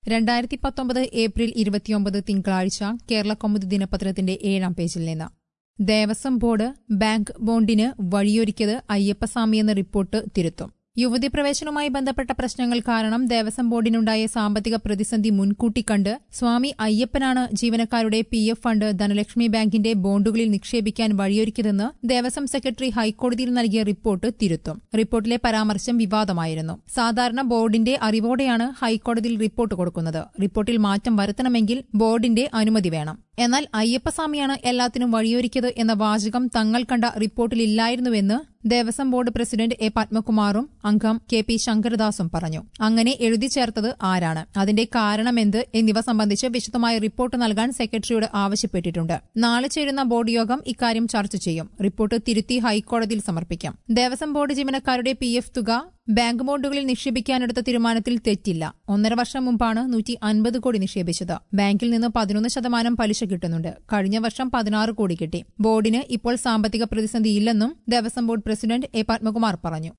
രണ്ടായിരത്തി പത്തൊമ്പത് ഏപ്രിൽ ഇരുപത്തിയൊമ്പത് തിങ്കളാഴ്ച കേരള കൗമുദി ദിനപത്രത്തിന്റെ ഏഴാം പേജിൽ നിന്ന് ദേവസ്വം ബോർഡ് ബാങ്ക് ബോണ്ടിന് വഴിയൊരുക്കിയത് അയ്യപ്പസ്വാമിയെന്ന റിപ്പോർട്ട് തിരുത്തും യുവതി പ്രവേശനവുമായി ബന്ധപ്പെട്ട പ്രശ്നങ്ങൾ കാരണം ദേവസ്വം ബോർഡിനുണ്ടായ സാമ്പത്തിക പ്രതിസന്ധി മുൻകൂട്ടി കണ്ട് സ്വാമി അയ്യപ്പനാണ് ജീവനക്കാരുടെ പി എഫ് ഫണ്ട് ധനലക്ഷ്മി ബാങ്കിന്റെ ബോണ്ടുകളിൽ നിക്ഷേപിക്കാൻ വഴിയൊരുക്കിയതെന്ന് ദേവസ്വം സെക്രട്ടറി ഹൈക്കോടതിയിൽ നൽകിയ റിപ്പോർട്ട് തിരുത്തും റിപ്പോർട്ടിലെ പരാമർശം വിവാദമായിരുന്നു സാധാരണ ബോർഡിന്റെ അറിവോടെയാണ് ഹൈക്കോടതിയിൽ റിപ്പോർട്ട് കൊടുക്കുന്നത് റിപ്പോർട്ടിൽ മാറ്റം വരുത്തണമെങ്കിൽ ബോർഡിന്റെ അനുമതി വേണം എന്നാൽ അയ്യപ്പസ്വാമിയാണ് എല്ലാത്തിനും വഴിയൊരുക്കിയത് എന്ന വാചകം തങ്ങൾ കണ്ട റിപ്പോർട്ടിലില്ലായിരുന്നുവെന്ന് ദേവസ്വം ബോർഡ് പ്രസിഡന്റ് എ പത്മകുമാറും അംഗം കെ പി ശങ്കരദാസും പറഞ്ഞു അങ്ങനെ എഴുതി ചേർത്തത് ആരാണ് അതിന്റെ കാരണമെന്ത് എന്നിവ സംബന്ധിച്ച് വിശദമായ റിപ്പോർട്ട് നൽകാൻ സെക്രട്ടറിയോട് ആവശ്യപ്പെട്ടിട്ടുണ്ട് നാളെ ചേരുന്ന ബോർഡ് യോഗം ഇക്കാര്യം ചർച്ച ചെയ്യും റിപ്പോർട്ട് തിരുത്തി ഹൈക്കോടതിയിൽ സമർപ്പിക്കും ദേവസ്വം ബോർഡ് ജീവനക്കാരുടെ പി എഫ് തുക ബാങ്ക് ബോണ്ടുകളിൽ നിക്ഷേപിക്കാനെടുത്ത തീരുമാനത്തിൽ തെറ്റില്ല ഒന്നര വർഷം മുമ്പാണ് നൂറ്റി അൻപത് കോടി നിക്ഷേപിച്ചത് ബാങ്കിൽ നിന്ന് പതിനൊന്ന് ശതമാനം പലിശ കിട്ടുന്നുണ്ട് കഴിഞ്ഞ വർഷം പതിനാറ് കോടി കിട്ടി ബോർഡിന് ഇപ്പോൾ സാമ്പത്തിക പ്രതിസന്ധിയില്ലെന്നും Devaswom board president A Padmakumar പറഞ്ഞു